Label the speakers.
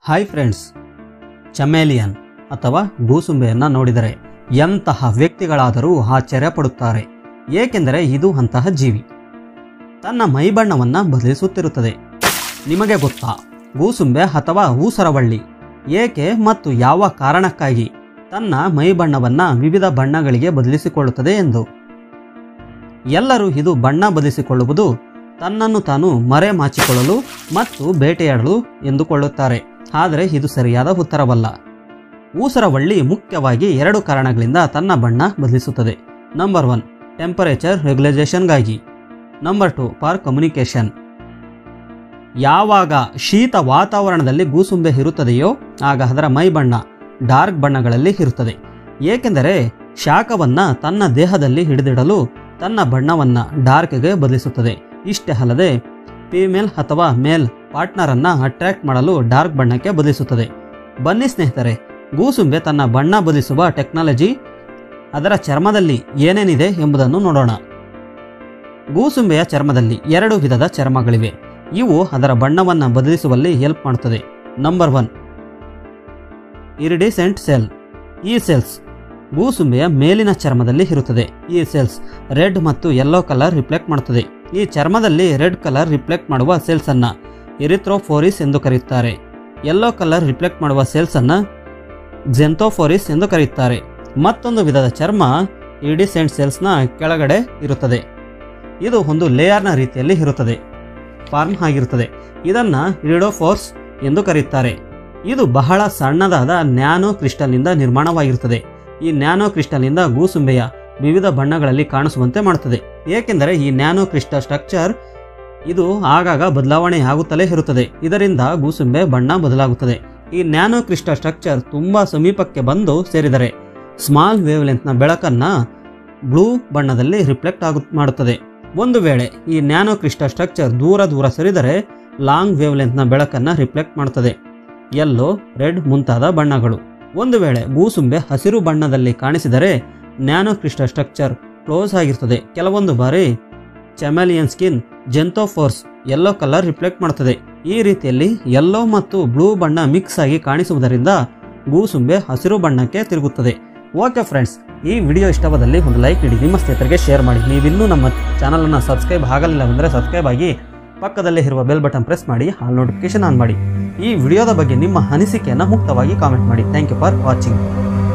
Speaker 1: hi friends ಚಮೇಲಿಯನ್ ಅಥವಾ ಗೂಸುಂಬೆಯನ್ನು ನೋಡಿದರೆ ಎಂತಹ ವ್ಯಕ್ತಿಗಳಾದರೂ ಆಶ್ಚರ್ಯ ಪಡುತ್ತಾರೆ ಏಕೆಂದರೆ ಇದು ಅಂತಹ ಜೀವಿ ತನ್ನ ಮೈಬಣ್ಣವನ್ನು ಬದಲಿಸುತ್ತಿರುತ್ತದೆ ನಿಮಗೆ ಗೊತ್ತಾ ಗೂಸುಂಬೆ ಅಥವಾ ಊಸರವಳ್ಳಿ ಏಕೆ ಮತ್ತು ಯಾವ ಕಾರಣಕ್ಕಾಗಿ ತನ್ನ ಮೈಬಣ್ಣವನ್ನು ವಿವಿಧ ಬಣ್ಣಗಳಿಗೆ ಬದಲಿಸಿಕೊಳ್ಳುತ್ತದೆ ಎಂದು ಎಲ್ಲರೂ ಇದು ಬಣ್ಣ ಬದಲಿಸಿಕೊಳ್ಳುವುದು ತನ್ನನ್ನು ತಾನು ಮರೆ ಮಾಚಿಕೊಳ್ಳಲು ಮತ್ತು ಬೇಟೆಯಾಡಲು ಎಂದುಕೊಳ್ಳುತ್ತಾರೆ ಆದರೆ ಇದು ಸರಿಯಾದ ಉತ್ತರವಲ್ಲ ಊಸರವಳ್ಳಿ ಮುಖ್ಯವಾಗಿ ಎರಡು ಕಾರಣಗಳಿಂದ ತನ್ನ ಬಣ್ಣ ಬದಲಿಸುತ್ತದೆ ನಂಬರ್ ಒನ್ ಟೆಂಪರೇಚರ್ ರೆಗ್ಯುಲೈಸೇಷನ್ಗಾಗಿ ನಂಬರ್ ಟು ಫಾರ್ ಕಮ್ಯುನಿಕೇಷನ್ ಯಾವಾಗ ಶೀತ ವಾತಾವರಣದಲ್ಲಿ ಗೂಸುಂಬೆ ಇರುತ್ತದೆಯೋ ಆಗ ಅದರ ಮೈ ಬಣ್ಣ ಡಾರ್ಕ್ ಬಣ್ಣಗಳಲ್ಲಿ ಇರುತ್ತದೆ ಏಕೆಂದರೆ ಶಾಖವನ್ನು ತನ್ನ ದೇಹದಲ್ಲಿ ಹಿಡಿದಿಡಲು ತನ್ನ ಬಣ್ಣವನ್ನು ಡಾರ್ಕ್ಗೆ ಬದಲಿಸುತ್ತದೆ ಇಷ್ಟೇ ಅಲ್ಲದೆ ಫೀಮೇಲ್ ಅಥವಾ ಮೇಲ್ ಪಾರ್ಟ್ನರನ್ನು ಅಟ್ರಾಕ್ಟ್ ಮಾಡಲು ಡಾರ್ಕ್ ಬಣ್ಣಕ್ಕೆ ಬದಲಿಸುತ್ತದೆ ಬನ್ನಿ ಸ್ನೇಹಿತರೆ ಗೂಸುಂಬೆ ತನ್ನ ಬಣ್ಣ ಬದಲಿಸುವ ಟೆಕ್ನಾಲಜಿ ಅದರ ಚರ್ಮದಲ್ಲಿ ಏನೇನಿದೆ ಎಂಬುದನ್ನು ನೋಡೋಣ ಗೂಸುಂಬೆಯ ಚರ್ಮದಲ್ಲಿ ಎರಡು ವಿಧದ ಚರ್ಮಗಳಿವೆ ಇವು ಅದರ ಬಣ್ಣವನ್ನು ಬದಲಿಸುವಲ್ಲಿ ಹೆಲ್ಪ್ ಮಾಡುತ್ತದೆ ನಂಬರ್ ಒನ್ ಇರಿಡಿಸೆಂಟ್ ಸೆಲ್ ಈ ಸೆಲ್ಸ್ ಗೂಸುಂಬೆಯ ಮೇಲಿನ ಚರ್ಮದಲ್ಲಿ ಇರುತ್ತದೆ ಈ ಸೆಲ್ಸ್ ರೆಡ್ ಮತ್ತು ಯೆಲ್ಲೋ ಕಲರ್ ರಿಫ್ಲೆಕ್ಟ್ ಮಾಡುತ್ತದೆ ಈ ಚರ್ಮದಲ್ಲಿ ರೆಡ್ ಕಲರ್ ರಿಫ್ಲೆಕ್ಟ್ ಮಾಡುವ ಸೆಲ್ಸ್ ಅನ್ನ ಇರಿಥ್ರೋಫೋರಿಸ್ ಎಂದು ಕರೆಯುತ್ತಾರೆ ಯೆಲ್ಲೋ ಕಲರ್ ರಿಫ್ಲೆಕ್ಟ್ ಮಾಡುವ ಸೆಲ್ಸ್ ಅನ್ನ ಜೆಂಥೋಫೋರಿಸ್ ಎಂದು ಕರೆಯುತ್ತಾರೆ ಮತ್ತೊಂದು ವಿಧದ ಚರ್ಮ ಇರಿಡಿಸೆಂಟ್ ಸೆಲ್ಸ್ನ ಕೆಳಗಡೆ ಇರುತ್ತದೆ ಇದು ಒಂದು ಲೇಯರ್ನ ರೀತಿಯಲ್ಲಿ ಇರುತ್ತದೆ ಫಾರ್ಮ್ ಆಗಿರುತ್ತದೆ ಇದನ್ನ ಇರಿಡೋಫೋರ್ಸ್ ಎಂದು ಕರೆಯುತ್ತಾರೆ ಇದು ಬಹಳ ಸಣ್ಣದಾದ ನ್ಯಾನೋ ಕ್ರಿಸ್ಟಲ್ನಿಂದ ನಿರ್ಮಾಣವಾಗಿರುತ್ತದೆ ಈ ನ್ಯಾನೋ ಕ್ರಿಸ್ಟಲ್ನಿಂದ ಗೂಸುಂಬೆಯ ವಿವಿಧ ಬಣ್ಣಗಳಲ್ಲಿ ಕಾಣಿಸುವಂತೆ ಮಾಡುತ್ತದೆ ಏಕೆಂದರೆ ಈ ನ್ಯಾನೋ ಕ್ರಿಸ್ಟಲ್ ಸ್ಟ್ರಕ್ಚರ್ ಇದು ಆಗಾಗ ಬದಲಾವಣೆ ಆಗುತ್ತಲೇ ಇರುತ್ತದೆ ಇದರಿಂದ ಗೂಸುಂಬೆ ಬಣ್ಣ ಬದಲಾಗುತ್ತದೆ ಈ ನ್ಯಾನೋ ಕ್ರಿಸ್ಟಲ್ ಸ್ಟ್ರಕ್ಚರ್ ತುಂಬಾ ಸಮೀಪಕ್ಕೆ ಬಂದು ಸೇರಿದರೆ ಸ್ಮಾಲ್ ವೇವ್ ಲೆಂತ್ನ ಬೆಳಕನ್ನ ಬ್ಲೂ ಬಣ್ಣದಲ್ಲಿ ರಿಫ್ಲೆಕ್ಟ್ ಆಗು ಮಾಡುತ್ತದೆ ಒಂದು ವೇಳೆ ಈ ನ್ಯಾನೋ ಕ್ರಿಸ್ಟಲ್ ಸ್ಟ್ರಕ್ಚರ್ ದೂರ ದೂರ ಸರಿದರೆ ಲಾಂಗ್ ವೇವ್ ಲೆಂತ್ನ ಬೆಳಕನ್ನು ರಿಫ್ಲೆಕ್ಟ್ ಮಾಡುತ್ತದೆ ಯೆಲ್ಲೋ ರೆಡ್ ಮುಂತಾದ ಬಣ್ಣಗಳು ಒಂದು ವೇಳೆ ಗೂಸುಂಬೆ ಹಸಿರು ಬಣ್ಣದಲ್ಲಿ ಕಾಣಿಸಿದರೆ ನ್ಯಾನೋ ಕ್ರಿಸ್ಟಲ್ ಸ್ಟ್ರಕ್ಚರ್ ಕ್ಲೋಸ್ ಆಗಿರ್ತದೆ ಕೆಲವೊಂದು ಬಾರಿ chameleon skin xanthophores yellow colour reflect ಮಾಡುತ್ತದೆ ಈ ರೀತಿಯಲ್ಲಿ ಯೆಲ್ಲೋ ಮತ್ತು ಬ್ಲೂ ಬಣ್ಣ ಮಿಕ್ಸ್ ಆಗಿ ಕಾಣಿಸುವುದರಿಂದ ಗೂಸುಂಬೆ ಹಸಿರು ಬಣ್ಣಕ್ಕೆ ತಿರುಗುತ್ತದೆ ಓಕೆ ಫ್ರೆಂಡ್ಸ್ ಈ ವಿಡಿಯೋ ಇಷ್ಟವಾದಲ್ಲಿ ಒಂದು ಲೈಕ್ ನೀಡಿ ನಿಮ್ಮ ಸ್ನೇಹಿತರಿಗೆ ಶೇರ್ ಮಾಡಿ ನೀವಿನ್ನೂ ನಮ್ಮ ಚಾನಲನ್ನು ಸಬ್ಸ್ಕ್ರೈಬ್ ಆಗಲಿಲ್ಲ ಅಂದರೆ ಸಬ್ಸ್ಕ್ರೈಬ್ ಆಗಿ ಪಕ್ಕದಲ್ಲೇ ಇರುವ ಬೆಲ್ ಬಟನ್ ಪ್ರೆಸ್ ಮಾಡಿ ಆಲ್ ನೋಟಿಫಿಕೇಶನ್ ಆನ್ ಮಾಡಿ ಈ ವಿಡಿಯೋದ ಬಗ್ಗೆ ನಿಮ್ಮ ಅನಿಸಿಕೆಯನ್ನು ಮುಕ್ತವಾಗಿ ಕಾಮೆಂಟ್ ಮಾಡಿ ಥ್ಯಾಂಕ್ ಯು ಫಾರ್ ವಾಚಿಂಗ್